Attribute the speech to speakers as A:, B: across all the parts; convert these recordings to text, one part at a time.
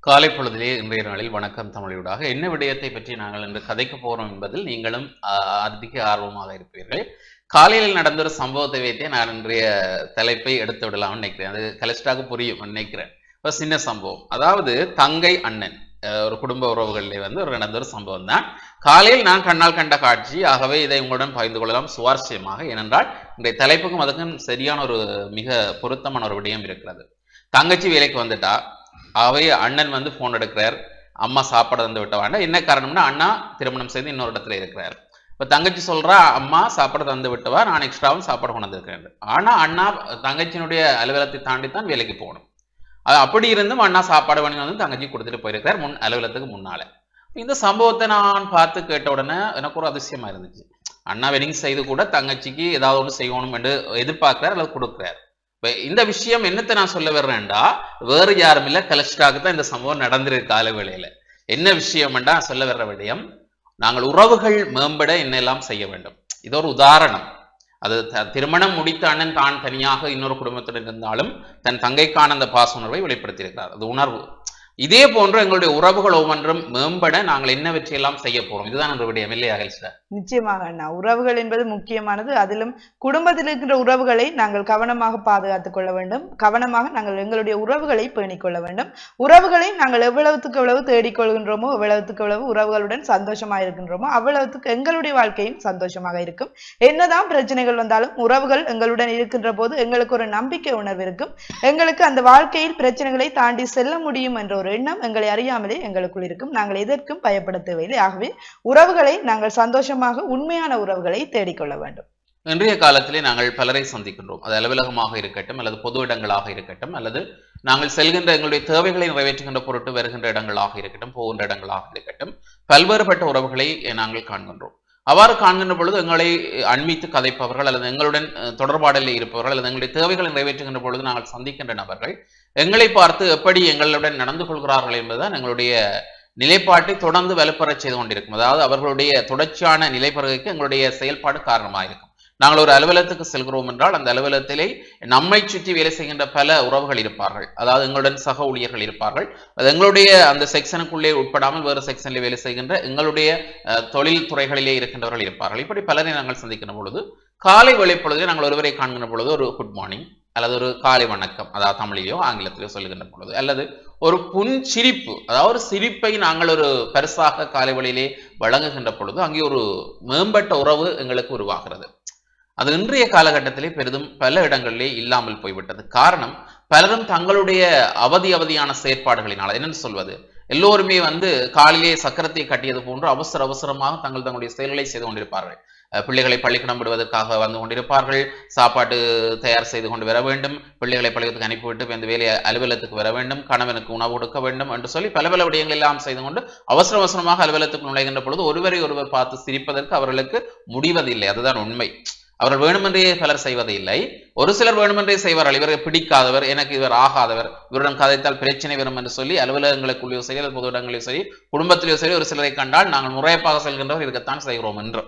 A: காலை பொழுதிலே இன்றைய நாளில் வணக்கம் தமிழூடாக என்ன விடயத்தை பற்றி நாங்கள் இன்று கதைக்க போறோம் என்பதில் நீங்களும் ஆஹ், அதிக ஆர்வமாக இருப்பீர்கள் காலையில் நடந்த ஒரு சம்பவத்தை வைத்தே நான் இன்றைய தலைப்பை எடுத்து விடலாம்னு நினைக்கிறேன் அது கலெஸ்டாக புரியும் நினைக்கிறேன் ஒரு சின்ன சம்பவம் அதாவது தங்கை அண்ணன் அஹ், ஒரு குடும்ப உறவுகளிலே வந்து ஒரு நடந்த ஒரு சம்பவம் தான் காலையில் நான் கண்ணால் கண்ட காட்சி ஆகவே இதை உங்களுடன் பகிர்ந்து கொள்ளலாம் சுவாரஸ்யமாக ஏனென்றால் இன்றைய தலைப்புக்கும் அதுக்கும் சரியான ஒரு மிக பொருத்தமான ஒரு விடயம் இருக்கிறது தங்கச்சி வேலைக்கு வந்துட்டா ஆகவே அண்ணன் வந்து போன் எடுக்கிறார் அம்மா சாப்பாடு வந்து விட்ட வேண்டாம் என்ன காரணம்னா அண்ணா திருமணம் செய்து இன்னொரு இடத்துல இருக்கிறார் இப்ப தங்கச்சி சொல்றா அம்மா சாப்பாடு தந்து விட்டவா நான் எக்ஸ்ட்ராவும் சாப்பாடு கொண்டு வந்திருக்கேன் ஆனா அண்ணா தங்கச்சியினுடைய அலுவலகத்தை தாண்டி தான் வேலைக்கு போகணும் அது அப்படி இருந்தும் அண்ணா சாப்பாடு பண்ணி வந்து தங்கச்சி கொடுத்துட்டு போயிருக்கார் முன் அலுவலகத்துக்கு முன்னால இந்த சம்பவத்தை நான் பார்த்து கேட்ட உடனே எனக்கு ஒரு அதிசயமா இருந்துச்சு அண்ணா வெட்டிங் செய்து கூட தங்கச்சிக்கு ஏதாவது ஒன்று செய்யணும் என்று எதிர்பார்க்கிறார் அல்லது கொடுக்கிறார் இப்ப இந்த விஷயம் என்னத்தை நான் சொல்ல வர்றேன்டா வேறு யாரும் இல்ல கலெஸ்டாக்கு தான் இந்த சம்பவம் நடந்திருக்கு கால வேளையில என்ன விஷயம்டா சொல்ல வர்ற விடயம் நாங்கள் உறவுகள் மேம்பட என்னெல்லாம் செய்ய வேண்டும் இது ஒரு உதாரணம் அது த- திருமணம் முடித்த அண்ணன் தான் தனியாக இன்னொரு குடும்பத்துடன் இருந்தாலும் தன் தங்கைக்கான அந்த பாச உணர்வை வெளிப்படுத்தியிருக்கிறார் அது உணர்வு இதே போன்று எங்களுடைய உறவுகள் ஒவ்வொன்றும் மேம்பட நாங்கள் என்னவற்றையெல்லாம் செய்ய போறோம் இதுதான் அந்த விடயம் இல்லையா ஹெல்ஸ்டர்
B: நிச்சயமாக அண்ணா உறவுகள் என்பது முக்கியமானது அதிலும் குடும்பத்தில் இருக்கின்ற உறவுகளை நாங்கள் கவனமாக பாதுகாத்துக் கொள்ள வேண்டும் கவனமாக நாங்கள் எங்களுடைய உறவுகளை பேணிக் கொள்ள வேண்டும் உறவுகளை நாங்கள் எவ்வளவுத்துக்கு எவ்வளவு தேடிக்கொள்கின்றோமோ எவ்வளவுத்துக்கு எவ்வளவு உறவுகளுடன் சந்தோஷமாக இருக்கின்றோமோ அவ்வளவுத்துக்கு எங்களுடைய வாழ்க்கையும் சந்தோஷமாக இருக்கும் என்னதான் பிரச்சனைகள் வந்தாலும் உறவுகள் எங்களுடன் இருக்கின்ற போது எங்களுக்கு ஒரு நம்பிக்கை உணர்வு இருக்கும் எங்களுக்கு அந்த வாழ்க்கையில் பிரச்சனைகளை தாண்டி செல்ல முடியும் என்ற ஒரு எண்ணம் எங்களை அறியாமலே எங்களுக்குள் இருக்கும் நாங்கள் எதற்கும் பயப்பட தேவையில்லை ஆகவே உறவுகளை நாங்கள் சந்தோஷமாக உண்மையான உறவுகளை தேடிக்கொள்ள வேண்டும்
A: இன்றைய காலத்திலே நாங்கள் பலரை சந்திக்கின்றோம் அது அலுவலகமாக இருக்கட்டும் அல்லது பொது இடங்களாக இருக்கட்டும் அல்லது நாங்கள் செல்கின்ற எங்களுடைய தேவைகளை நிறைவேற்றுகின்ற பொருட்டு வருகின்ற இடங்களாக இருக்கட்டும் போகின்ற இடங்களாக இருக்கட்டும் பல்வேறுபட்ட உறவுகளை நாங்கள் காண்கின்றோம் அவ்வாறு காண்கின்ற பொழுது எங்களை அண்மித்து கதைப்பவர்கள் அல்லது எங்களுடன் அஹ், தொடர்பாடலில் இருப்பவர்கள் அல்லது எங்களுடைய தேவைகளை நிறைவேற்றுகின்ற பொழுது நாங்கள் சந்திக்கின்ற நபர்கள் எங்களை பார்த்து எப்படி எங்களுடன் நடந்து கொள்கிறார்கள் என்பதுதான் எங்களுடைய நிலைப்பாட்டை தொடர்ந்து வலுப்பெறச் செய்து கொண்டிருக்கும் அதாவது அவர்களுடைய தொடர்ச்சியான நிலைப்பெறுகைக்கு எங்களுடைய செயல்பாடு காரணமாக இருக்கும் நாங்கள் ஒரு அலுவலகத்துக்கு செல்கிறோம் என்றால் அந்த அலுவலகத்திலே நம்மை சுற்றி வேலை செய்கின்ற பல உறவுகள் இருப்பார்கள் அதாவது எங்களுடன் சக ஊழியர்கள் இருப்பார்கள் அது எங்களுடைய அந்த செக்ஷனுக்குள்ளே உட்படாமல் வேறு செக்ஷனில் வேலை செய்கின்ற எங்களுடைய அஹ், தொழில் துறைகளிலே இருக்கின்றவர்கள் இருப்பார்கள் இப்படி பலரை நாங்கள் சந்திக்கின்ற பொழுது காலை வேலை பொழுது நாங்கள் ஒருவரை காண்கின்ற பொழுது ஒரு குட் மார்னிங் அல்லது ஒரு காலை வணக்கம் அதாவது தமிழிலோ ஆங்கிலத்திலோ சொல்லுகின்ற பொழுது அல்லது ஒரு புன் சிரிப்பு அதாவது ஒரு சிரிப்பை நாங்கள் ஒரு பரிசாக காலை வழியிலே வழங்குகின்ற பொழுது அங்கே ஒரு மேம்பட்ட உறவு எங்களுக்கு உருவாகிறது அது இன்றைய காலகட்டத்திலே பெரிதும் பல இடங்களிலே இல்லாமல் போய்விட்டது காரணம் பலரும் தங்களுடைய அவதி அவதியான செயற்பாடுகளினால் என்னன்னு சொல்வது எல்லோருமே வந்து காலிலே சக்கரத்தை கட்டியது போன்று அவசர அவசரமாக தங்கள் தங்களுடைய செயல்களை செய்து கொண்டிருப்பார்கள் அஹ் பிள்ளைகளை பள்ளிக்கூடம் விடுவதற்காக வந்து கொண்டிருப்பார்கள் சாப்பாடு தயார் செய்து கொண்டு வர வேண்டும் பிள்ளைகளை பள்ளிக்கூடத்துக்கு அனுப்பிவிட்டு இந்த வேலையை அலுவலகத்துக்கு வர வேண்டும் கணவனுக்கு உணவு கொடுக்க வேண்டும் என்று சொல்லி பல பல விடயங்கள் எல்லாம் செய்து கொண்டு அவசர அவசரமாக அலுவலகத்துக்கு நுழைகின்ற பொழுது ஒருவரை ஒருவர் பார்த்து சிரிப்பதற்கு அவர்களுக்கு முடிவதில்லை அதுதான் உண்மை அவர்கள் வேணுமென்றே பலர் செய்வதில்லை ஒரு சிலர் வேணுமென்றே செய்வார்கள் இவரை பிடிக்காதவர் எனக்கு இவர் ஆகாதவர் இவருடன் கதைத்தால் பிரச்சனை வரும் என்று சொல்லி அலுவலகங்களுக்குள்ளேயோ சரி அல்லது பொது இடங்களிலோ சரி குடும்பத்திலேயோ சரி ஒரு சிலரை கண்டால் நாங்கள் முறையப்பாக செல்கின்றவர் இருக்கத்தான் செய்கிறோம் என்று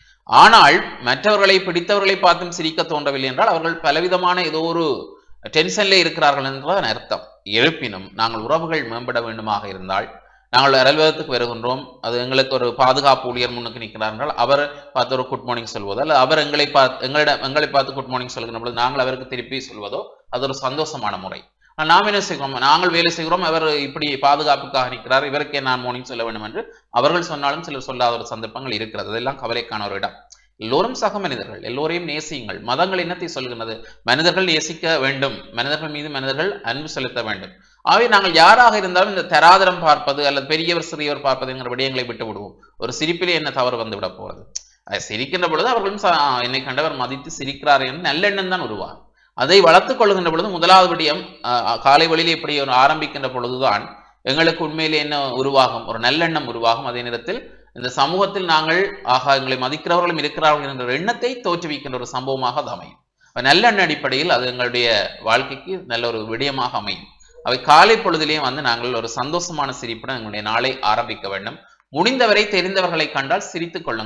A: ஆனால் மற்றவர்களை பிடித்தவர்களை பார்த்தும் சிரிக்க தோன்றவில்லை என்றால் அவர்கள் பலவிதமான ஏதோ ஒரு டென்ஷன்ல இருக்கிறார்கள் என்றதன் அர்த்தம் இருப்பினும் நாங்கள் உறவுகள் மேம்பட வேண்டுமாக இருந்தால் நாங்கள் அலுவலகத்துக்கு வருகின்றோம் அது எங்களுக்கு ஒரு பாதுகாப்பு ஊழியர் முன்னுக்கு நிற்கிறார் என்றால் அவர் பார்த்து ஒரு குட் மார்னிங் சொல்வதோ அல்ல அவர் எங்களை பார்த்து எங்களிடம் எங்களை பார்த்து குட் மார்னிங் சொல்கின்ற பொழுது நாங்கள் அவருக்கு திருப்பி சொல்வதோ அது ஒரு சந்தோஷமான முறை ஆனால் நாம் என்ன செய்கிறோம் நாங்கள் வேலை செய்கிறோம் அவர் இப்படி பாதுகாப்புக்காக நிற்கிறார் இவருக்கே நான் மார்னிங் சொல்ல வேண்டும் என்று அவர்கள் சொன்னாலும் சிலர் சொல்லாத ஒரு சந்தர்ப்பங்கள் இருக்கிறது அதெல்லாம் கவலைக்கான ஒரு இடம் எல்லோரும் சக மனிதர்கள் எல்லோரையும் நேசியுங்கள் மதங்கள் என்னத்தை சொல்கின்றது மனிதர்கள் நேசிக்க வேண்டும் மனிதர்கள் மீது மனிதர்கள் அன்பு செலுத்த வேண்டும் ஆகவே நாங்கள் யாராக இருந்தாலும் இந்த தராதரம் பார்ப்பது அல்லது பெரியவர் சிறியவர் பார்ப்பது என்கிற விடயங்களை விட்டு விடுவோம் ஒரு சிரிப்பிலே என்ன தவறு வந்து விட போறது அதை சிரிக்கின்ற பொழுது அவர்களும் ச- என்னை கண்டவர் மதித்து சிரிக்கிறார் என்று நல்லெண்ணம் தான் உருவாகும் அதை வளர்த்துக் கொள்கின்ற பொழுது முதலாவது விடயம் அஹ், காலை வழியில் இப்படி ஒரு ஆரம்பிக்கின்ற பொழுதுதான் எங்களுக்கு உண்மையிலே என்ன உருவாகும் ஒரு நல்லெண்ணம் உருவாகும் அதே நேரத்தில் இந்த சமூகத்தில் நாங்கள் ஆகா எங்களை மதிக்கிறவர்களும் இருக்கிறார்கள் என்ற எண்ணத்தை தோற்றுவிக்கின்ற ஒரு சம்பவமாக அது அமையும் அப்ப நல்லெண்ண அடிப்படையில் அது எங்களுடைய வாழ்க்கைக்கு நல்ல ஒரு விடயமாக அமையும் அவை காலை பொழுதிலேயே வந்து நாங்கள் ஒரு சந்தோஷமான சிரிப்புடன் எங்களுடைய நாளை ஆரம்பிக்க வேண்டும் முடிந்தவரை தெரிந்தவர்களை கண்டால் சிரித்துக் கொள்ளுங்கள்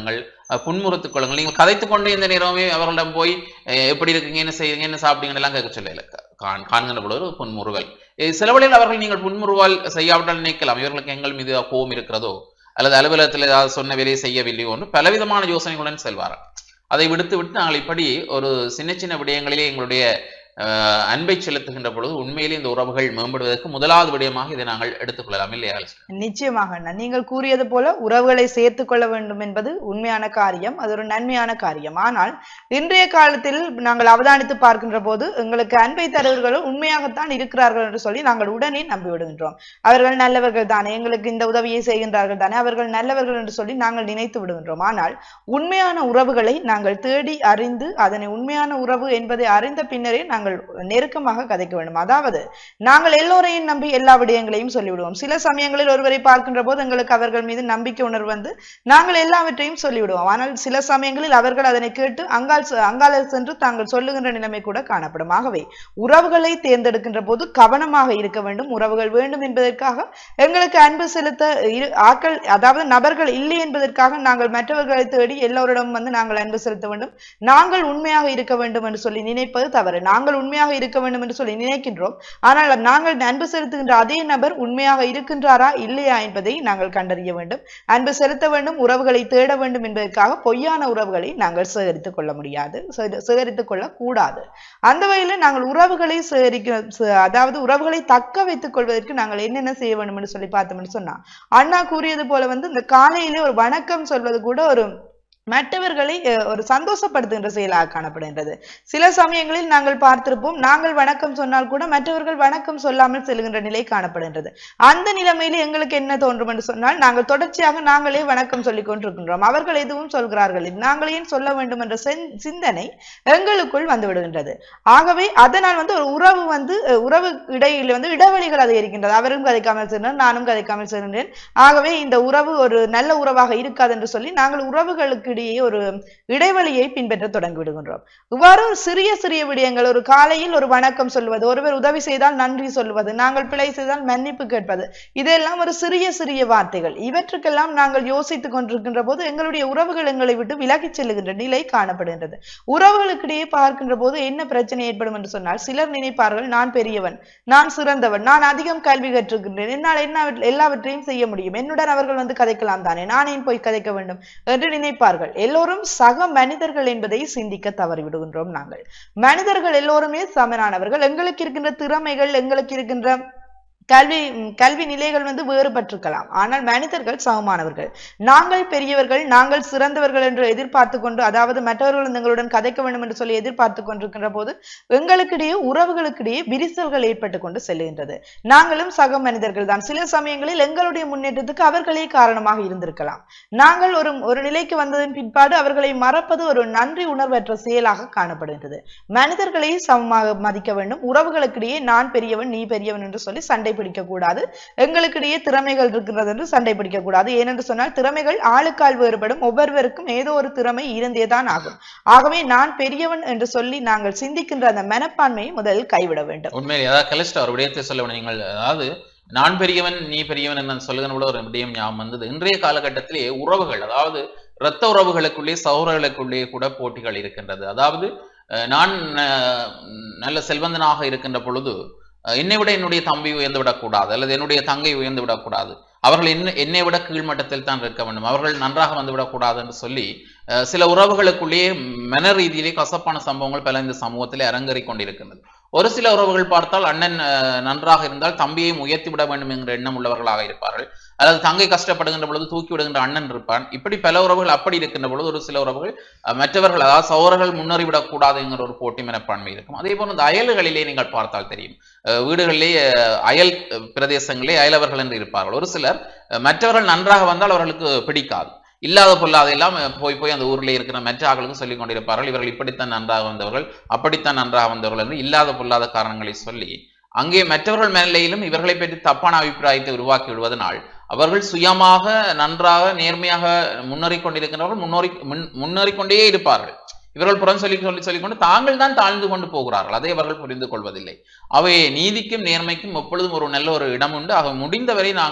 A: அஹ், புன்முறுத்துக் கொள்ளுங்கள் நீங்கள் கதைத்துக் கொண்டு இந்த நேரமே அவர்களிடம் போய் அஹ், எப்படி இருக்கீங்க என்ன செய்யுங்க என்ன சாப்பிட்டீங்கன்னு எல்லாம் கேட்க சொல்லல காண் காண்கின்ற பொழுது ஒரு புன்முறுவல் அஹ், சில வழியில் அவர்கள் நீங்கள் புன்முறுவல் செய்யாவிட்டால் நினைக்கலாம் இவர்களுக்கு எங்கள் மீது கோபம் இருக்கிறதோ அல்லது அலுவலகத்தில் ஏதாவது சொன்ன வேலையை செய்யவில்லையோ என்று பலவிதமான யோசனைகளுடன் செல்வார்கள் அதை விடுத்து விட்டு நாங்கள் இப்படி ஒரு சின்ன சின்ன விடயங்களிலே எங்களுடைய அஹ், அன்பை செலுத்துகின்ற பொழுது உண்மையிலே இந்த உறவுகள் மேம்படுவதற்கு முதலாவது விடயமாக இதை நாங்கள் எடுத்துக்கொள்ளலாம் இல்லையா
B: நிச்சயமாக அண்ணா நீங்கள் கூறியது போல உறவுகளை சேர்த்து கொள்ள வேண்டும் என்பது உண்மையான காரியம் அது ஒரு நன்மையான காரியம் ஆனால் இன்றைய காலத்தில் நாங்கள் அவதானித்து பார்க்கின்ற போது எங்களுக்கு அன்பை தருவர்களும் உண்மையாகத்தான் இருக்கிறார்கள் என்று சொல்லி நாங்கள் உடனே நம்பி விடுகின்றோம் அவர்கள் நல்லவர்கள் தானே எங்களுக்கு இந்த உதவியை செய்கின்றார்கள் தானே அவர்கள் நல்லவர்கள் என்று சொல்லி நாங்கள் நினைத்து விடுகின்றோம் ஆனால் உண்மையான உறவுகளை நாங்கள் தேடி அறிந்து அதனை உண்மையான உறவு என்பதை அறிந்த பின்னரே நாங்கள் நெருக்கமாக கதைக்க வேண்டும் அதாவது நாங்கள் எல்லோரையும் நம்பி எல்லா விடயங்களையும் சொல்லிவிடுவோம் சில சமயங்களில் ஒருவரை பார்க்கின்ற போது எங்களுக்கு அவர்கள் மீது நம்பிக்கை உணர்வு வந்து நாங்கள் எல்லாவற்றையும் சொல்லிவிடுவோம் ஆனால் சில சமயங்களில் அவர்கள் அதனை கேட்டு அங்கால் செ- அங்கால சென்று தாங்கள் சொல்லுகின்ற நிலைமை கூட காணப்படும் ஆகவே உறவுகளை தேர்ந்தெடுக்கின்ற போது கவனமாக இருக்க வேண்டும் உறவுகள் வேண்டும் என்பதற்காக எங்களுக்கு அன்பு செலுத்த இரு ஆட்கள் அதாவது நபர்கள் இல்லை என்பதற்காக நாங்கள் மற்றவர்களை தேடி எல்லோரிடம் வந்து நாங்கள் அன்பு செலுத்த வேண்டும் நாங்கள் உண்மையாக இருக்க வேண்டும் என்று சொல்லி நினைப்பது தவறு நாங்கள் உண்மையாக இருக்க வேண்டும் என்று சொல்லி நினைக்கின்றோம் ஆனால் நாங்கள் அன்பு செலுத்துகின்ற அதே நபர் உண்மையாக இருக்கின்றாரா இல்லையா என்பதை நாங்கள் கண்டறிய வேண்டும் அன்பு செலுத்த வேண்டும் உறவுகளை தேட வேண்டும் என்பதற்காக பொய்யான உறவுகளை நாங்கள் சேகரித்துக் கொள்ள முடியாது சே- சேகரித்துக் கொள்ள கூடாது அந்த வகையில நாங்கள் உறவுகளை சேகரிக்க சே- அதாவது உறவுகளை தக்க வைத்துக் கொள்வதற்கு நாங்கள் என்னென்ன செய்ய வேண்டும் என்று சொல்லி பார்த்தோம்னு சொன்னா அண்ணா கூறியது போல வந்து இந்த காலையிலே ஒரு வணக்கம் சொல்வது கூட ஒரு மற்றவர்களை அஹ், ஒரு சந்தோஷப்படுத்துகின்ற செயலாக காணப்படுகின்றது சில சமயங்களில் நாங்கள் பார்த்திருப்போம் நாங்கள் வணக்கம் சொன்னால் கூட மற்றவர்கள் வணக்கம் சொல்லாமல் செல்கின்ற நிலை காணப்படுகின்றது அந்த நிலைமையில எங்களுக்கு என்ன தோன்றும் என்று சொன்னால் நாங்கள் தொடர்ச்சியாக நாங்களே வணக்கம் சொல்லிக் கொண்டிருக்கின்றோம் அவர்கள் எதுவும் சொல்கிறார்கள் நாங்கள் ஏன் சொல்ல வேண்டும் என்ற சென்- சிந்தனை எங்களுக்குள் வந்து விடுகின்றது ஆகவே அதனால் வந்து ஒரு உறவு வந்து அஹ், உறவு இடையில் வந்து இடைவெளிகள் அதிகரிக்கின்றது அவரும் கதைக்காமல் சென்றார் நானும் கதைக்காமல் சென்றேன் ஆகவே இந்த உறவு ஒரு நல்ல உறவாக இருக்காது என்று சொல்லி நாங்கள் உறவுகளுக்கு இடையே ஒரு இடைவெளியை பின்பற்ற தொடங்கி விடுகின்றோம் இவ்வாறு ஒரு சிறிய சிறிய விடயங்கள் ஒரு காலையில் ஒரு வணக்கம் சொல்வது ஒருவர் உதவி செய்தால் நன்றி சொல்வது நாங்கள் பிழை செய்தால் மன்னிப்பு கேட்பது இதெல்லாம் ஒரு சிறிய சிறிய வார்த்தைகள் இவற்றுக்கெல்லாம் நாங்கள் யோசித்துக் கொண்டிருக்கின்ற போது எங்களுடைய உறவுகள் எங்களை விட்டு விலகிச் செல்லுகின்ற நிலை காணப்படுகின்றது உறவுகளுக்கிடையே பார்க்கின்ற போது என்ன பிரச்சனை ஏற்படும் என்று சொன்னால் சிலர் நினைப்பார்கள் நான் பெரியவன் நான் சிறந்தவன் நான் அதிகம் கல்வி கற்றிருக்கின்றேன் என்னால் என்ன எல்லாவற்றையும் செய்ய முடியும் என்னுடன் அவர்கள் வந்து கதைக்கலாம் தானே நான் ஏன் போய் கதைக்க வேண்டும் என்று நினைப்பார்கள் எல்லோரும் சக மனிதர்கள் என்பதை சிந்திக்க தவறிவிடுகின்றோம் நாங்கள் மனிதர்கள் எல்லோருமே சமனானவர்கள் எங்களுக்கு இருக்கின்ற திறமைகள் எங்களுக்கு இருக்கின்ற கல்வி ம், கல்வி நிலைகள் வந்து வேறுபட்டிருக்கலாம் ஆனால் மனிதர்கள் சமமானவர்கள் நாங்கள் பெரியவர்கள் நாங்கள் சிறந்தவர்கள் என்று எதிர்பார்த்து கொண்டு அதாவது மற்றவர்கள் வந்து எங்களுடன் கதைக்க வேண்டும் என்று சொல்லி எதிர்பார்த்து கொண்டிருக்கின்ற போது எங்களுக்கிடையே உறவுகளுக்கிடையே விரிசல்கள் ஏற்பட்டு கொண்டு செல்கின்றது நாங்களும் சக மனிதர்கள் தான் சில சமயங்களில் எங்களுடைய முன்னேற்றத்துக்கு அவர்களே காரணமாக இருந்திருக்கலாம் நாங்கள் ஒரு ஒரு நிலைக்கு வந்ததன் பிற்பாடு அவர்களை மறப்பது ஒரு நன்றி உணர்வற்ற செயலாக காணப்படுகின்றது மனிதர்களை சமமாக மதிக்க வேண்டும் உறவுகளுக்கிடையே நான் பெரியவன் நீ பெரியவன் என்று சொல்லி சண்டை பிடிக்க கூடாது எங்களுக்கிடையே திறமைகள் இருக்கின்றது என்று சண்டை பிடிக்க கூடாது ஏனென்று சொன்னால் திறமைகள் ஆளுக்கால் வேறுபடும் ஒவ்வொருவருக்கும் ஏதோ ஒரு திறமை இருந்தேதான் ஆகும் ஆகவே நான் பெரியவன் என்று சொல்லி நாங்கள் சிந்திக்கின்ற அந்த மனப்பான்மையை முதலில் கைவிட வேண்டும்
A: உண்மையிலே அதாவது கலிஸ்டா ஒரு விடயத்தை சொல்ல வேண்டும் நீங்கள் அதாவது நான் பெரியவன் நீ பெரியவன் என்ன சொல்லுகிற போல ஒரு விடயம் ஞாபகம் வந்தது இன்றைய காலகட்டத்திலே உறவுகள் அதாவது இரத்த உறவுகளுக்குள்ளே சௌரர்களுக்குள்ளே கூட போட்டிகள் இருக்கின்றது அதாவது அஹ், நான் அஹ், நல்ல செல்வந்தனாக இருக்கின்ற பொழுது அஹ், என்னை விட என்னுடைய தம்பி உயர்ந்து விடக்கூடாது அல்லது என்னுடைய தங்கை உயர்ந்து விடக்கூடாது அவர்கள் என்ன என்னை விட கீழ்மட்டத்தில் தான் இருக்க வேண்டும் அவர்கள் நன்றாக வந்து விடக்கூடாது என்று சொல்லி அஹ், சில உறவுகளுக்குள்ளேயே மன ரீதியிலே கசப்பான சம்பவங்கள் பல இந்த சமூகத்திலே அரங்கேறிக் கொண்டிருக்கின்றது ஒரு சில உறவுகள் பார்த்தால் அண்ணன் அஹ், நன்றாக இருந்தால் தம்பியையும் உயர்த்தி விட வேண்டும் என்கிற எண்ணம் உள்ளவர்களாக இருப்பார்கள் அல்லது தங்கை கஷ்டப்படுகின்ற பொழுது தூக்கி விடுகின்ற அண்ணன் இருப்பான் இப்படி பல உறவுகள் அப்படி இருக்கின்ற பொழுது ஒரு சில உறவுகள் அஹ், மற்றவர்கள் அதாவது சௌரர்கள் முன்னேறிவிடக் கூடாது என்கிற ஒரு போட்டி மனப்பான்மை இருக்கும் அதே போல இந்த அயல்களிலே நீங்கள் பார்த்தால் தெரியும் அஹ், வீடுகளிலே அஹ், அயல் அஹ், பிரதேசங்களே அயலவர்கள் என்று இருப்பார்கள் ஒரு சிலர் அஹ், மற்றவர்கள் நன்றாக வந்தால் அவர்களுக்கு பிடிக்காது இல்லாத பொல்லாத எல்லாம் அஹ், போய் போய் அந்த ஊரில் இருக்கிற மற்ற ஆட்களுக்கும் சொல்லிக் கொண்டிருப்பார்கள் இவர்கள் இப்படித்தான் நன்றாக வந்தவர்கள் அப்படித்தான் நன்றாக வந்தவர்கள் என்று இல்லாத பொல்லாத காரணங்களை சொல்லி அங்கே மற்றவர்கள் மேலையிலும் இவர்களை பற்றி தப்பான அபிப்பிராயத்தை உருவாக்கி விடுவதனால் அவர்கள் சுயமாக நன்றாக நேர்மையாக முன்னேறிக் கொண்டிருக்கிறவர்கள் முன்னோறி முன் முன்னேறிக் கொண்டே இருப்பார்கள் இவர்கள் புறம் சொல்லி சொல்லி சொல்லிக்கொண்டு தாங்கள் தான் தாழ்ந்து கொண்டு போகிறார்கள் அதை அவர்கள் புரிந்து கொள்வதில்லை அவை நீதிக்கும் நேர்மைக்கும் எப்பொழுதும் ஒரு நல்ல ஒரு இடம் உண்டு ஆக முடிந்தவரை நாங்கள்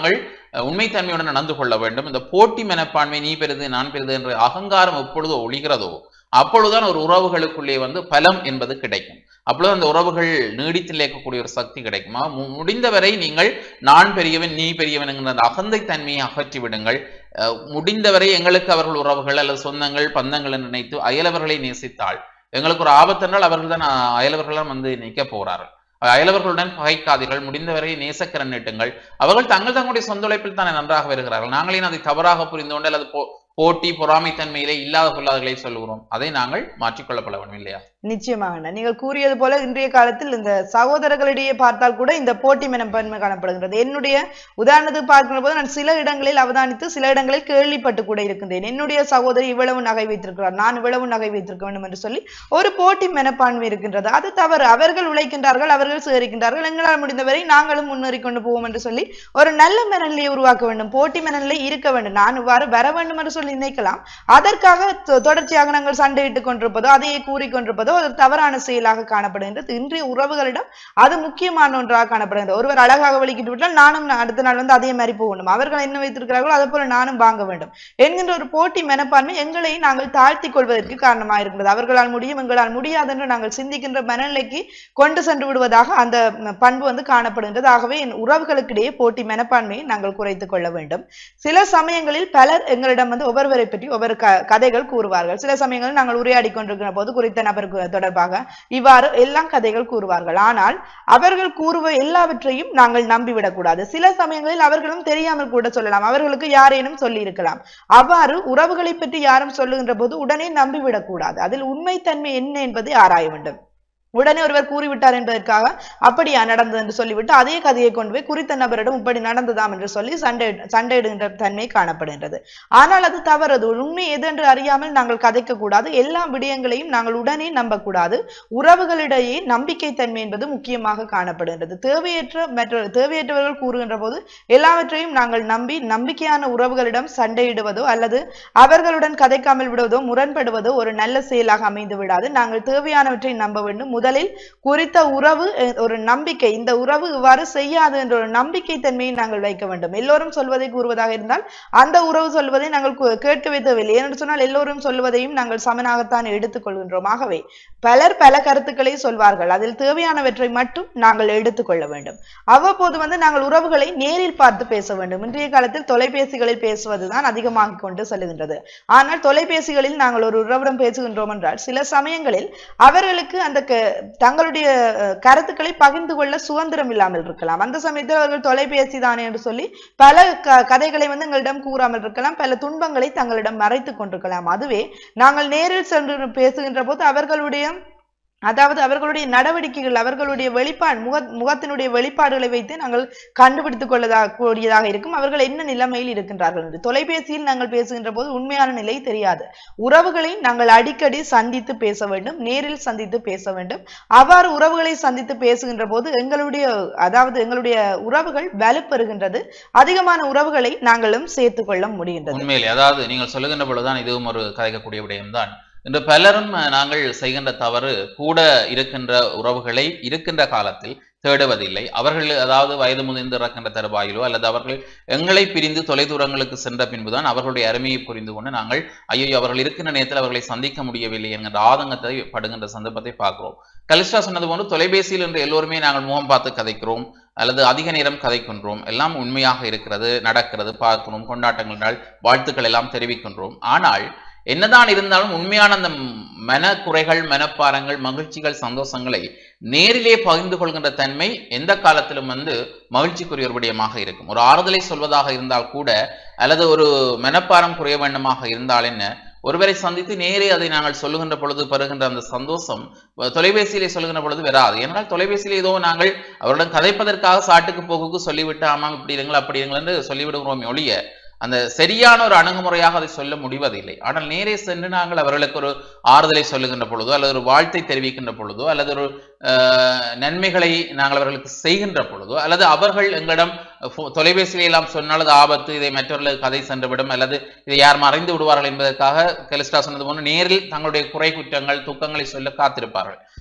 A: அஹ், உண்மைத்தன்மையுடன் நடந்து கொள்ள வேண்டும் இந்த போட்டி மனப்பான்மை நீ பெரிது நான் பெரிது என்ற அகங்காரம் எப்பொழுது ஒழிகிறதோ அப்பொழுதுதான் ஒரு உறவுகளுக்குள்ளே வந்து பலம் என்பது கிடைக்கும் அப்பொழுது அந்த உறவுகள் நீடித்து நிலைக்கக்கூடிய ஒரு சக்தி கிடைக்குமா மு- முடிந்தவரை நீங்கள் நான் பெரியவன் நீ பெரியவன் என்கிற அந்த அகந்தை தன்மையை அகற்றி விடுங்கள் அஹ், முடிந்தவரை எங்களுக்கு அவர்கள் உறவுகள் அல்லது சொந்தங்கள் பந்தங்கள் என்று நினைத்து அயலவர்களை நேசித்தால் எங்களுக்கு ஒரு ஆபத்து என்றால் அவர்கள் தான் அயலவர்களும் வந்து நிற்க போறார்கள் அயலவர்களுடன் பகைக்காதீர்கள் முடிந்தவரை நேசக்கரன் நீட்டுங்கள் அவர்கள் தங்கள் தங்களுடைய சொந்த உழைப்பில் தானே நன்றாக வருகிறார்கள் நாங்களே அதை தவறாக புரிந்து கொண்டு அல்லது போ- போட்டி பொறாமைத்தன்மையிலே இல்லாத பொல்லாதகளை சொல்லுகிறோம் அதை நாங்கள் மாற்றிக்கொள்ளப்பட வேண்டும் இல்லையா
B: நிச்சயமாக அண்ணா. நீங்கள் கூறியது போல இன்றைய காலத்தில் இந்த சகோதரர்களிடையே பார்த்தால் கூட இந்த போட்டி மனப்பான்மை காணப்படுகிறது என்னுடைய உதாரணத்துக்கு பார்க்கிற போது நான் சில இடங்களில் அவதானித்து சில இடங்களில் கேள்விப்பட்டு கூட இருக்கின்றேன் என்னுடைய சகோதரி இவ்வளவு நகை வைத்திருக்கிறார் நான் இவ்வளவு நகை வைத்திருக்க வேண்டும் என்று சொல்லி ஒரு போட்டி மனப்பான்மை இருக்கின்றது அது தவறு அவர்கள் உழைக்கின்றார்கள் அவர்கள் சேரிக்கின்றார்கள் எங்களால் முடிந்தவரை நாங்களும் முன்னேறி கொண்டு போவோம் என்று சொல்லி ஒரு நல்ல மனநிலையை உருவாக்க வேண்டும் போட்டி மனநிலை இருக்க வேண்டும் நான் இவ்வாறு வர வேண்டும் என்று சொல்லி நினைக்கலாம் அதற்காக தொ- தொடர்ச்சியாக நாங்கள் சண்டையிட்டுக் கொண்டிருப்பதோ அதையே கூறிக்கொண்டிருப்பதோ ஒரு தவறான செயலாக காணப்படுகின்றது இன்றைய உறவுகளிடம் அது முக்கியமான ஒன்றாக காணப்படுகிறது ஒருவர் அழகாக வெளிக்கிட்டு விட்டால் நானும் நான் அடுத்த நாள் வந்து அதே மாதிரி போக வேண்டும் அவர்கள் என்ன வைத்திருக்கிறார்களோ அதே போல நானும் வாங்க வேண்டும் என்கின்ற ஒரு போட்டி மனப்பான்மை எங்களை நாங்கள் தாழ்த்திக் கொள்வதற்கு காரணமாக இருக்கிறது அவர்களால் முடியும் எங்களால் முடியாது என்று நாங்கள் சிந்திக்கின்ற மனநிலைக்கு கொண்டு சென்று விடுவதாக அந்த ம், பண்பு வந்து காணப்படுகின்றது ஆகவே என் உறவுகளுக்கிடையே போட்டி மனப்பான்மையை நாங்கள் குறைத்துக் கொள்ள வேண்டும் சில சமயங்களில் பலர் எங்களிடம் வந்து ஒவ்வொருவரை பற்றி ஒவ்வொரு க கதைகள் கூறுவார்கள் சில சமயங்களில் நாங்கள் உரையாடி கொண்டிருக்கிற போது குறித்த நபருக்கு தொடர்பாக இவ்வாறு எல்லாம் கதைகள் கூறுவார்கள் ஆனால் அவர்கள் கூறுவ எல்லாவற்றையும் நாங்கள் நம்பிவிடக்கூடாது சில சமயங்களில் அவர்களும் தெரியாமல் கூட சொல்லலாம் அவர்களுக்கு யாரேனும் சொல்லி இருக்கலாம் அவ்வாறு உறவுகளை பற்றி யாரும் சொல்லுகின்ற போது உடனே நம்பிவிடக்கூடாது அதில் உண்மைத்தன்மை என்ன என்பதை ஆராய வேண்டும் உடனே ஒருவர் கூறிவிட்டார் என்பதற்காக அப்படியா நடந்தது என்று சொல்லிவிட்டு அதே கதையை கொண்டு போய் குறித்த நபரிடம் இப்படி நடந்ததாம் என்று சொல்லி சண்டை சண்டையிடுகின்ற தன்மை காணப்படுகின்றது ஆனால் அது தவறது உண்மை எது என்று அறியாமல் நாங்கள் கதைக்க கூடாது எல்லா விடயங்களையும் நாங்கள் உடனே நம்பக்கூடாது உறவுகளிடையே நம்பிக்கை தன்மை என்பது முக்கியமாக காணப்படுகின்றது தேவையற்ற மற்ற தேவையற்றவர்கள் கூறுகின்ற போது எல்லாவற்றையும் நாங்கள் நம்பி நம்பிக்கையான உறவுகளிடம் சண்டையிடுவதோ அல்லது அவர்களுடன் கதைக்காமல் விடுவதோ முரண்படுவதோ ஒரு நல்ல செயலாக அமைந்து விடாது நாங்கள் தேவையானவற்றை நம்ப வேண்டும் முதலில் குறித்த உறவு அஹ், ஒரு நம்பிக்கை இந்த உறவு இவ்வாறு செய்யாது என்ற ஒரு நம்பிக்கை தன்மையை நாங்கள் வைக்க வேண்டும் எல்லோரும் சொல்வதை கூறுவதாக இருந்தால் அந்த உறவு சொல்வதை நாங்கள் கு- கேட்கவே தேவையில்லை ஏனென்று சொன்னால் எல்லோரும் சொல்வதையும் நாங்கள் சமனாகத்தான் எடுத்துக்கொள்கின்றோம் ஆகவே பலர் பல கருத்துக்களை சொல்வார்கள் அதில் தேவையானவற்றை மட்டும் நாங்கள் எடுத்துக்கொள்ள வேண்டும் அவ்வப்போது வந்து நாங்கள் உறவுகளை நேரில் பார்த்து பேச வேண்டும் இன்றைய காலத்தில் தொலைபேசிகளில் பேசுவதுதான் அதிகமாகிக் கொண்டு செல்கின்றது ஆனால் தொலைபேசிகளில் நாங்கள் ஒரு உறவிடம் பேசுகின்றோம் என்றால் சில சமயங்களில் அவர்களுக்கு அந்த க- தங்களுடைய அஹ், கருத்துக்களை பகிர்ந்து கொள்ள சுதந்திரம் இல்லாமல் இருக்கலாம் அந்த சமயத்தில் அவர்கள் தொலைபேசி தானே என்று சொல்லி பல க- கதைகளை வந்து எங்களிடம் கூறாமல் இருக்கலாம் பல துன்பங்களை தங்களிடம் மறைத்துக் கொண்டிருக்கலாம் அதுவே நாங்கள் நேரில் சென்று பேசுகின்ற போது அவர்களுடைய அதாவது அவர்களுடைய நடவடிக்கைகள் அவர்களுடைய வெளிப்பாடு முக முகத்தினுடைய வெளிப்பாடுகளை வைத்து நாங்கள் கண்டுபிடித்துக் கொள்ளதாக கூடியதாக இருக்கும் அவர்கள் என்ன நிலைமையில் இருக்கின்றார்கள் என்று தொலைபேசியில் நாங்கள் பேசுகின்ற போது உண்மையான நிலை தெரியாது உறவுகளை நாங்கள் அடிக்கடி சந்தித்து பேச வேண்டும் நேரில் சந்தித்து பேச வேண்டும் அவ்வாறு உறவுகளை சந்தித்து பேசுகின்ற போது எங்களுடைய அதாவது எங்களுடைய உறவுகள் வலுப்பெறுகின்றது அதிகமான உறவுகளை நாங்களும் சேர்த்துக் கொள்ள முடிகின்றது
A: உண்மையிலே அதாவது நீங்கள் சொல்லுகின்ற பொழுதுதான் இதுவும் ஒரு கதைக்கக்கூடிய விடயம்தான் இன்று பலரும் அஹ், நாங்கள் செய்கின்ற தவறு கூட இருக்கின்ற உறவுகளை இருக்கின்ற காலத்தில் தேடுவதில்லை அவர்கள் அதாவது வயது முதிர்ந்து இறக்கின்ற தருவாயிலோ அல்லது அவர்கள் எங்களை பிரிந்து தொலைதூரங்களுக்கு சென்ற பின்புதான் அவர்களுடைய அருமையை புரிந்து கொண்டு நாங்கள் ஐயோ அவர்கள் இருக்கின்ற நேரத்தில் அவர்களை சந்திக்க முடியவில்லை என்கின்ற ஆதங்கத்தை படுகின்ற சந்தர்ப்பத்தை பார்க்கிறோம் கலிஸ்டா சொன்னது போன்று தொலைபேசியில் இன்று எல்லோருமே நாங்கள் முகம் பார்த்து கதைக்கிறோம் அல்லது அதிக நேரம் கதைக்கின்றோம் எல்லாம் உண்மையாக இருக்கிறது நடக்கிறது பார்க்கிறோம் கொண்டாட்டங்கள் நாள் வாழ்த்துக்கள் எல்லாம் தெரிவிக்கின்றோம் ஆனால் என்னதான் இருந்தாலும் உண்மையான அந்த மனக்குறைகள் மனப்பாரங்கள் மகிழ்ச்சிகள் சந்தோஷங்களை நேரிலே பகிர்ந்து கொள்கின்ற தன்மை எந்த காலத்திலும் வந்து மகிழ்ச்சிக்குரிய ஒரு விடயமாக இருக்கும் ஒரு ஆறுதலை சொல்வதாக இருந்தால் கூட அல்லது ஒரு மனப்பாரம் குறைய வேண்டுமாக இருந்தால் என்ன ஒருவரை சந்தித்து நேரே அதை நாங்கள் சொல்லுகின்ற பொழுது பெறுகின்ற அந்த சந்தோஷம் அஹ், தொலைபேசியிலே சொல்லுகின்ற பொழுது வராது ஏனால் தொலைபேசியிலே ஏதோ நாங்கள் அவருடன் கதைப்பதற்காக சாட்டுக்கு போகுக்கு சொல்லிவிட்டு ஆமாம் இப்படி இருங்கள் அப்படி இருங்கள் என்று சொல்லிவிடுகிறோமே ஒழிய அந்த சரியான ஒரு அணுகுமுறையாக அதை சொல்ல முடிவதில்லை ஆனால் நேரே சென்று நாங்கள் அவர்களுக்கு ஒரு ஆறுதலை சொல்லுகின்ற பொழுதோ அல்லது ஒரு வாழ்த்தை தெரிவிக்கின்ற பொழுதோ அல்லது ஒரு அஹ், நன்மைகளை நாங்கள் அவர்களுக்கு செய்கின்ற பொழுதோ அல்லது அவர்கள் எங்களிடம் ஃபோ- தொலைபேசியிலே எல்லாம் சொன்னால் அது ஆபத்து இதை மற்றவர்களுக்கு கதை சென்றுவிடும் அல்லது இதை யார் மறைந்து விடுவார்கள் என்பதற்காக கெலிஸ்டா சொன்னது போன்று நேரில் தங்களுடைய குறை குற்றங்கள் துக்கங்களை சொல்ல காத்திருப்பார்கள்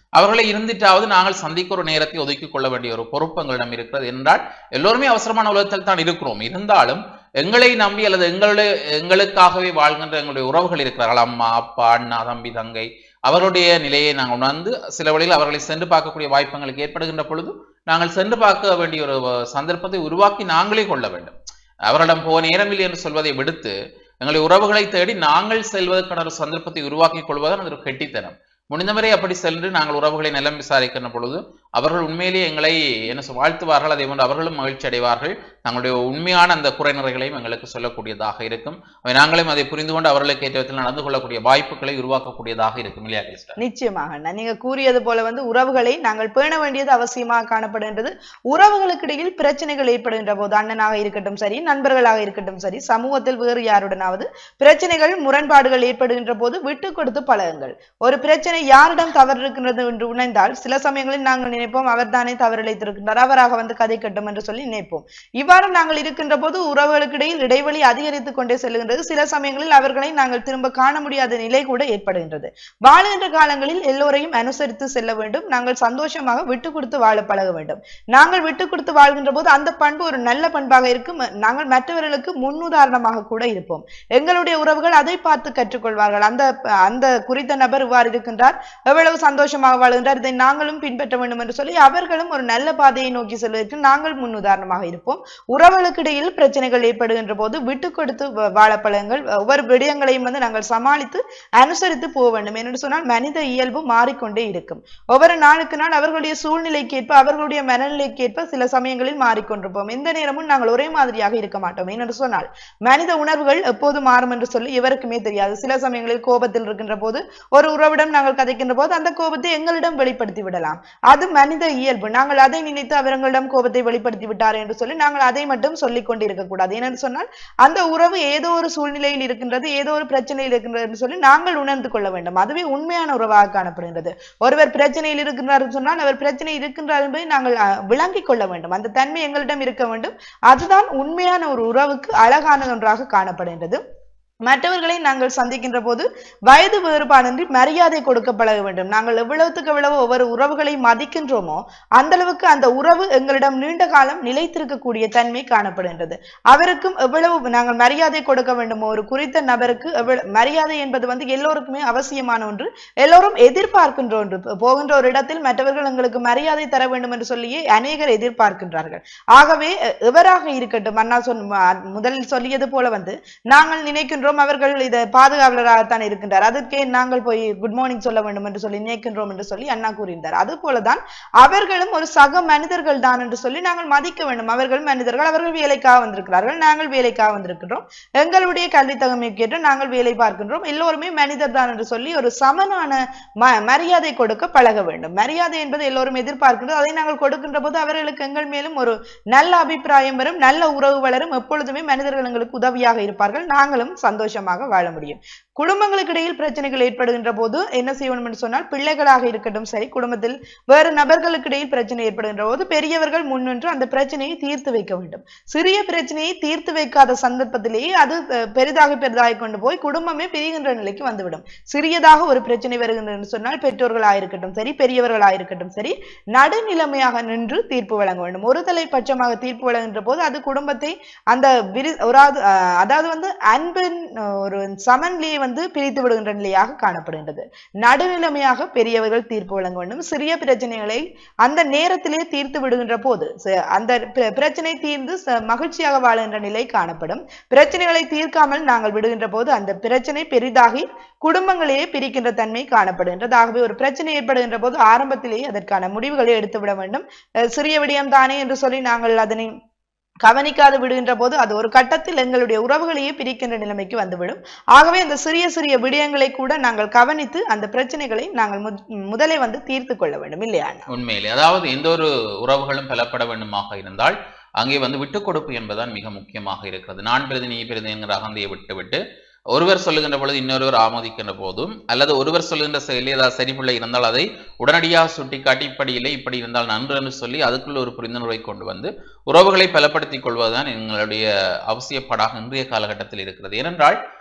A: அவர்களை இருந்துட்டாவது நாங்கள் சந்திக்க ஒரு நேரத்தை ஒதுக்கிக் கொள்ள வேண்டிய ஒரு பொறுப்பு எங்களிடம் இருக்கிறது என்றால் எல்லோருமே அவசரமான உலகத்தில் தான் இருக்கிறோம் இருந்தாலும் எங்களை நம்பி அல்லது எங்களுடைய எங்களுக்காகவே வாழ்கின்ற எங்களுடைய உறவுகள் இருக்கிறார்கள் அம்மா அப்பா அண்ணா தம்பி தங்கை அவர்களுடைய நிலையை நாங்கள் உணர்ந்து சில வழியில் அவர்களை சென்று பார்க்கக்கூடிய வாய்ப்பு எங்களுக்கு ஏற்படுகின்ற பொழுது நாங்கள் சென்று பார்க்க வேண்டிய ஒரு சந்தர்ப்பத்தை உருவாக்கி நாங்களே கொள்ள வேண்டும் அவரிடம் போக நேரமில்லை என்று சொல்வதை விடுத்து எங்களுடைய உறவுகளை தேடி நாங்கள் செல்வதற்கான ஒரு சந்தர்ப்பத்தை உருவாக்கி கொள்வதுதான் அது ஒரு கெட்டித்தனம் முடிந்தவரை அப்படி சென்று நாங்கள் உறவுகளை நலம் விசாரிக்கின்ற பொழுது அவர்கள் உண்மையிலேயே எங்களை என்ன சொல் வாழ்த்துவார்கள் அதே போன்று அவர்களும் மகிழ்ச்சி அடைவார்கள் தங்களுடைய உண்மையான அந்த குறைநிறைகளையும் எங்களுக்கு சொல்லக்கூடியதாக இருக்கும் அவை நாங்களும் அதை புரிந்து கொண்டு அவர்களுக்கு ஏற்ற விதத்தில் நடந்து கொள்ளக்கூடிய வாய்ப்புகளை உருவாக்கக்கூடியதாக இருக்கும் இல்லையா கிறிஸ்டர்
B: நிச்சயமாக அண்ணா. நீங்க கூறியது போல வந்து உறவுகளை நாங்கள் பேண வேண்டியது அவசியமாக காணப்படுகின்றது உறவுகளுக்கு இடையில் பிரச்சனைகள் ஏற்படுகின்ற போது அண்ணனாக இருக்கட்டும் சரி நண்பர்களாக இருக்கட்டும் சரி சமூகத்தில் வேறு யாருடனாவது பிரச்சனைகள் முரண்பாடுகள் ஏற்படுகின்ற போது விட்டு கொடுத்து பழகுங்கள் ஒரு பிரச்சனை யாரிடம் தவறு இருக்கின்றது என்று உணர்ந்தால் சில சமயங்களில் நாங்கள் நினைப்போம் அவர்தானே தவறிழைத்திருக்கின்றார் அவராக வந்து கதைக்கட்டும் என்று சொல்லி நினைப்போம் இவ்வாறு நாங்கள் இருக்கின்ற போது உறவுகளுக்கு இடையில் இடைவெளி அதிகரித்துக் கொண்டே செல்கின்றது சில சமயங்களில் அவர்களை நாங்கள் திரும்ப காண முடியாத நிலை கூட ஏற்படுகின்றது வாழுகின்ற காலங்களில் எல்லோரையும் அனுசரித்து செல்ல வேண்டும் நாங்கள் சந்தோஷமாக விட்டு கொடுத்து வாழ பழக வேண்டும் நாங்கள் விட்டு கொடுத்து வாழ்கின்ற போது அந்த பண்பு ஒரு நல்ல பண்பாக இருக்கும் நாங்கள் மற்றவர்களுக்கு முன்னுதாரணமாக கூட இருப்போம் எங்களுடைய உறவுகள் அதை பார்த்து கற்றுக்கொள்வார்கள் அந்த அந்த குறித்த நபர் இவ்வாறு இருக்கின்றார் எவ்வளவு சந்தோஷமாக வாழ்கின்றார் இதை நாங்களும் பின்பற்ற வேண்டும் என்று சொல்லி அவர்களும் ஒரு நல்ல பாதையை நோக்கி செல்வதற்கு நாங்கள் முன்னுதாரணமாக இருப்போம் உறவுகளுக்கு இடையில் பிரச்சனைகள் ஏற்படுகின்ற போது விட்டு கொடுத்து வ- வாழ பழங்கள் ஒவ்வொரு விடயங்களையும் வந்து நாங்கள் சமாளித்து அனுசரித்து போக வேண்டும் என்று சொன்னால் மனித இயல்பு மாறிக்கொண்டே இருக்கும் ஒவ்வொரு நாளுக்கு நாள் அவர்களுடைய சூழ்நிலைக்கு ஏற்ப அவர்களுடைய மனநிலைக்கு ஏற்ப சில சமயங்களில் மாறிக்கொண்டிருப்போம் எந்த நேரமும் நாங்கள் ஒரே மாதிரியாக இருக்க மாட்டோம் என்று சொன்னால் மனித உணர்வுகள் எப்போது மாறும் என்று சொல்லி இவருக்குமே தெரியாது சில சமயங்களில் கோபத்தில் இருக்கின்ற போது ஒரு உறவிடம் நாங்கள் கதைக்கின்ற போது அந்த கோபத்தை எங்களிடம் வெளிப்படுத்தி விடலாம் அது மனித இயல்பு நாங்கள் அதை நினைத்து அவர்களிடம் கோபத்தை வெளிப்படுத்தி விட்டார் என்று சொல்லி நாங்கள் அதை மட்டும் சொல்லிக் கொண்டு இருக்கக்கூடாது ஏனென்று சொன்னால் அந்த உறவு ஏதோ ஒரு சூழ்நிலையில் இருக்கின்றது ஏதோ ஒரு பிரச்சனையில் இருக்கின்றது என்று சொல்லி நாங்கள் உணர்ந்து கொள்ள வேண்டும் அதுவே உண்மையான உறவாக காணப்படுகின்றது ஒருவர் பிரச்சனையில் இருக்கின்றார் என்று சொன்னால் அவர் பிரச்சனை இருக்கின்றார் என்பதை நாங்கள் அஹ், விளங்கிக் கொள்ள வேண்டும் அந்த தன்மை எங்களிடம் இருக்க வேண்டும் அதுதான் உண்மையான ஒரு உறவுக்கு அழகான ஒன்றாக காணப்படுகின்றது மற்றவர்களை நாங்கள் சந்திக்கின்ற போது வயது வேறுபாடின்றி மரியாதை கொடுக்க பழக வேண்டும் நாங்கள் எவ்வளவுக்கு எவ்வளவு ஒவ்வொரு உறவுகளை மதிக்கின்றோமோ அந்த அளவுக்கு அந்த உறவு எங்களிடம் நீண்ட காலம் நிலைத்திருக்கக்கூடிய தன்மை காணப்படுகின்றது அவருக்கும் எவ்வளவு நாங்கள் மரியாதை கொடுக்க வேண்டுமோ ஒரு குறித்த நபருக்கு எவ்வளவு மரியாதை என்பது வந்து எல்லோருக்குமே அவசியமான ஒன்று எல்லோரும் எதிர்பார்க்கின்ற ஒன்று போ- போகின்ற ஒரு இடத்தில் மற்றவர்கள் எங்களுக்கு மரியாதை தர வேண்டும் என்று சொல்லியே அநேகர் எதிர்பார்க்கின்றார்கள் ஆகவே எ- எவராக இருக்கட்டும் அண்ணா சொன்ன ம- முதலில் சொல்லியது போல வந்து நாங்கள் நினைக்கின்றோம் அவர்கள் இதை பாதுகாவலராகத்தான் இருக்கின்றார் அதற்கே நாங்கள் போய் குட் மார்னிங் சொல்ல வேண்டும் என்று சொல்லி நினைக்கின்றோம் என்று சொல்லி அண்ணா கூறியிருந்தார் அது போலதான் அவர்களும் ஒரு சக மனிதர்கள் தான் என்று சொல்லி நாங்கள் மதிக்க வேண்டும் அவர்கள் மனிதர்கள் அவர்கள் வேலைக்காக வந்திருக்கிறார்கள் நாங்கள் வேலைக்காக வந்திருக்கின்றோம் எங்களுடைய கல்வி தகமைக்கேற்று நாங்கள் வேலை பார்க்கின்றோம் எல்லோருமே மனிதர் தான் என்று சொல்லி ஒரு சமனான ம மரியாதை கொடுக்க பழக வேண்டும் மரியாதை என்பது எல்லோரும் எதிர்பார்க்கின்றது அதை நாங்கள் கொடுக்கின்ற போது அவர்களுக்கு எங்கள் மேலும் ஒரு நல்ல அபிப்பிராயம் வரும் நல்ல உறவு வளரும் எப்பொழுதுமே மனிதர்கள் எங்களுக்கு உதவியாக இருப்பார்கள் நாங்களும் சந்தோஷமாக வாழ முடியும் குடும்பங்களுக்கு இடையில் பிரச்சனைகள் ஏற்படுகின்ற போது என்ன செய்யணும் என்று சொன்னால் பிள்ளைகளாக இருக்கட்டும் சரி குடும்பத்தில் வேறு நபர்களுக்கு இடையில் பிரச்சனை ஏற்படுகின்ற போது பெரியவர்கள் முன்னின்று அந்த பிரச்சனையை தீர்த்து வைக்க வேண்டும் சிறிய பிரச்சனையை தீர்த்து வைக்காத சந்தர்ப்பத்திலேயே அது அஹ், பெரிதாக பெரிதாக கொண்டு போய் குடும்பமே பிரிகின்ற நிலைக்கு வந்துவிடும் சிறியதாக ஒரு பிரச்சனை வருகின்றது என்று சொன்னால் பெற்றோர்களாயிருக்கட்டும் சரி பெரியவர்களாயிருக்கட்டும் சரி நடுநிலைமையாக நின்று தீர்ப்பு வழங்க வேண்டும் ஒரு தலைப்பட்சமாக தீர்ப்பு வழங்குகின்ற போது அது குடும்பத்தை அந்த விரி ஒரு அஹ், அதாவது வந்து அன்பின் அஹ், ஒரு சமநிலையை வந்து பிரித்து விடுகின்ற நிலையாக காணப்படுகின்றது நடுநிலைமையாக பெரியவர்கள் தீர்ப்பு வழங்க வேண்டும் சிறிய பிரச்சனைகளை அந்த நேரத்திலே தீர்த்து விடுகின்ற போது ச- அந்த பிர- பிரச்சனை தீர்ந்து ச- மகிழ்ச்சியாக வாழுகின்ற நிலை காணப்படும் பிரச்சனைகளை தீர்க்காமல் நாங்கள் விடுகின்ற போது அந்த பிரச்சனை பெரிதாகி குடும்பங்களையே பிரிக்கின்ற தன்மை காணப்படுகின்றது ஆகவே ஒரு பிரச்சனை ஏற்படுகின்ற போது ஆரம்பத்திலேயே அதற்கான முடிவுகளை எடுத்து விட வேண்டும் அஹ் சிறிய விடயம் தானே என்று சொல்லி நாங்கள் அதனை கவனிக்காது விடுகின்ற போது அது ஒரு கட்டத்தில் எங்களுடைய உறவுகளையே பிரிக்கின்ற நிலைமைக்கு வந்துவிடும் ஆகவே அந்த சிறிய சிறிய விடயங்களை கூட நாங்கள் கவனித்து அந்த பிரச்சனைகளை நாங்கள் முத்- முதலே வந்து தீர்த்து கொள்ள வேண்டும் இல்லையா அண்ணா?
A: உண்மையிலே அதாவது எந்த ஒரு உறவுகளும் பலப்பட வேண்டுமாக இருந்தால் அங்கே வந்து விட்டுக் கொடுப்பு என்பதுதான் மிக முக்கியமாக இருக்கிறது நான் பிரதி நீ பிரதி என்கிற அகந்தையை விட்டுவிட்டு ஒருவர் சொல்லுகின்ற பொழுது இன்னொருவர் ஆமோதிக்கின்ற போதும் அல்லது ஒருவர் சொல்லுகின்ற செயலில் ஏதாவது சரிபிள்ளை இருந்தால் அதை உடனடியாக சுட்டிக்காட்டி இப்படி இல்லை இப்படி இருந்தால் நன்று என்று சொல்லி அதுக்குள்ள ஒரு புரிந்துணர்வை கொண்டு வந்து உறவுகளை பலப்படுத்திக் கொள்வதுதான் எங்களுடைய அவசியப்பாடாக இன்றைய காலகட்டத்தில் இருக்கிறது ஏனென்றால்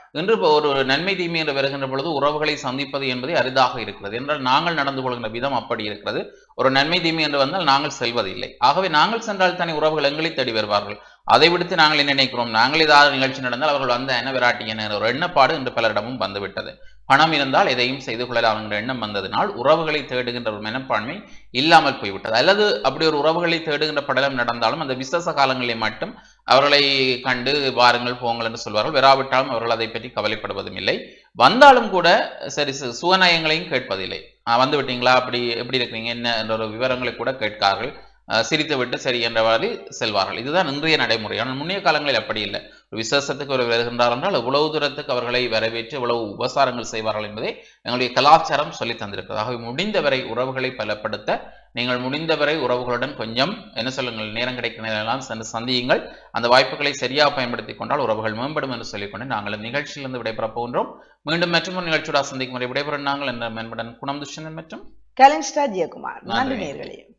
A: இன்று இப்போ ஒரு நன்மை தீமை என்று வருகின்ற பொழுது உறவுகளை சந்திப்பது என்பது அரிதாக இருக்கிறது என்றால் நாங்கள் நடந்து கொள்கின்ற விதம் அப்படி இருக்கிறது ஒரு நன்மை தீமை என்று வந்தால் நாங்கள் செல்வதில்லை ஆகவே நாங்கள் சென்றால் தானே உறவுகள் எங்களை தேடி வருவார்கள் அதை விடுத்து நாங்கள் என்ன நினைக்கிறோம் நாங்கள் ஏதாவது நிகழ்ச்சி நடந்தால் அவர்கள் வந்த என்ன விராட்டி என்ன ஒரு எண்ணப்பாடு இன்று பலரிடமும் வந்துவிட்டது பணம் இருந்தால் எதையும் செய்து கொள்ளலாம் என்ற எண்ணம் வந்ததினால் உறவுகளை தேடுகின்ற ஒரு மனப்பான்மை இல்லாமல் போய்விட்டது அல்லது அப்படி ஒரு உறவுகளை தேடுகின்ற படலம் நடந்தாலும் அந்த விசேஷ காலங்களில் மட்டும் அவர்களை கண்டு வாருங்கள் போங்கள் என்று சொல்வார்கள் வராவிட்டாலும் அவர்கள் அதை பற்றி கவலைப்படுவதும் இல்லை வந்தாலும் கூட சரி சு- சுவநயங்களையும் கேட்பதில்லை "ஆ, வந்து விட்டீங்களா அப்படி எப்படி இருக்கிறீங்க என்ன என்ற ஒரு விவரங்களை கூட கேட்கார்கள் அஹ், சிரித்து விட்டு சரி என்றவாறு செல்வார்கள் இதுதான் இன்றைய நடைமுறை ஆனால் முன்னைய காலங்களில் அப்படி இல்லை ஒரு விசேஷத்துக்கு ஒரு வருகின்றார் என்றால் எவ்வளவு தூரத்துக்கு அவர்களை வரவேற்று எவ்வளவு உபசாரங்கள் செய்வார்கள் என்பதை எங்களுடைய கலாச்சாரம் சொல்லி தந்திருக்கிறது ஆகவே முடிந்தவரை உறவுகளை பலப்படுத்த நீங்கள் முடிந்தவரை உறவுகளுடன் கொஞ்சம் என்ன சொல்லுங்கள் நேரம் கிடைக்கும் நேரமெல்லாம் சென்று சந்தியுங்கள் அந்த வாய்ப்புகளை சரியாக பயன்படுத்திக் கொண்டால் உறவுகள் மேம்படும் என்று சொல்லிக்கொண்டு நாங்கள் இந்த நிகழ்ச்சியிலிருந்து விடைபெறப் போகின்றோம் மீண்டும் மற்றும் ஒரு நிகழ்ச்சியோட சந்திக்கும் வரை விடைபெறும் நாங்கள் என்ற மென்படன் குணம் துஷ்யந்தன் மற்றும்
B: கலின்ஸ்டா ஜெயக்குமார் நன்றி
A: நன்றி.
B: நேர்களே